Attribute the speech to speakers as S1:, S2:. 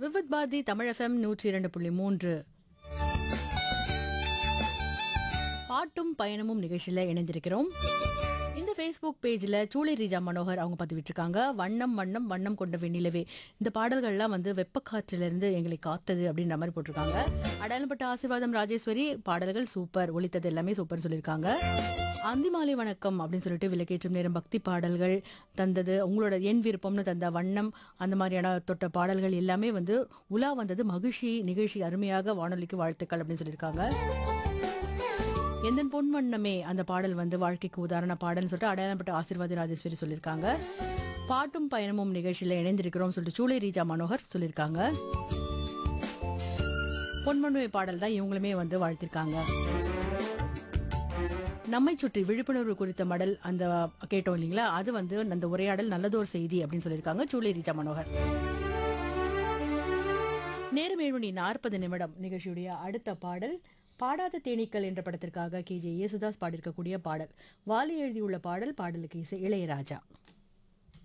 S1: Vividh Bharathi Tamil FM நூற்றி இரண்டு புள்ளி மூன்று பாட்டும் பயணமும் நிகழ்ச்சியில் இணைந்திருக்கிறோம் இந்த ஃபேஸ்புக் பேஜில் சூளை ரீஜா மனோகர் அவங்க பதிவிட்டிருக்காங்க வண்ணம் வண்ணம் வண்ணம் கொண்ட வெண்ணிலவே இந்த பாடல்கள்லாம் வந்து வெப்பக்காற்றிலிருந்து எங்களை காத்தது அப்படின்ற மாதிரி போட்டிருக்காங்க அடையாளப்பட்ட ஆசீர்வாதம் ராஜேஸ்வரி பாடல்கள் சூப்பர் ஒலித்தது எல்லாமே சூப்பர்னு சொல்லியிருக்காங்க அந்திமாலை வணக்கம் அப்படின்னு சொல்லிட்டு விலக்கேற்றும் நேரம் பக்தி பாடல்கள் தந்தது உங்களோட என் விருப்பம்னு தந்த வண்ணம் அந்த மாதிரியான தொட்ட பாடல்கள் எல்லாமே வந்து உலா வந்தது மகிழ்ச்சி நிகழ்ச்சி அருமையாக வானொலிக்கு வாழ்த்துக்கள் அப்படின்னு சொல்லியிருக்காங்க எந்தன் பொன் வண்ணமே அந்த பாடல் வந்து வாழ்க்கைக்கு உதாரண பாடல்னு சொல்லிட்டு அடையாளப்பட்ட ஆசீர்வாதி ராஜேஸ்வரி சொல்லியிருக்காங்க பாட்டும் பயணமும் நிகழ்ச்சியில இணைந்திருக்கிறோம் சொல்லிட்டு சூளை ரீஜா மனோகர் சொல்லியிருக்காங்க பொன்வன்மை பாடல் தான் இவங்களுமே வந்து வாழ்த்திருக்காங்க நம்மை சுற்றி விழிப்புணர்வு குறித்த மடல் அந்த கேட்டோம் இல்லைங்களா அது வந்து அந்த உரையாடல் நல்லதோர் செய்தி அப்படின்னு சொல்லியிருக்காங்க சூளை ரீஜா மனோகர் நேரம் ஏழு மணி நாற்பது நிமிடம் நிகழ்ச்சியுடைய அடுத்த பாடல் பாடாத தேனீக்கள் என்ற படத்திற்காக கே ஜே யேசுதாஸ் பாடியிருக்கக்கூடிய பாடல் வாலி எழுதியுள்ள பாடல் பாடலுக்கு இசை இளையராஜா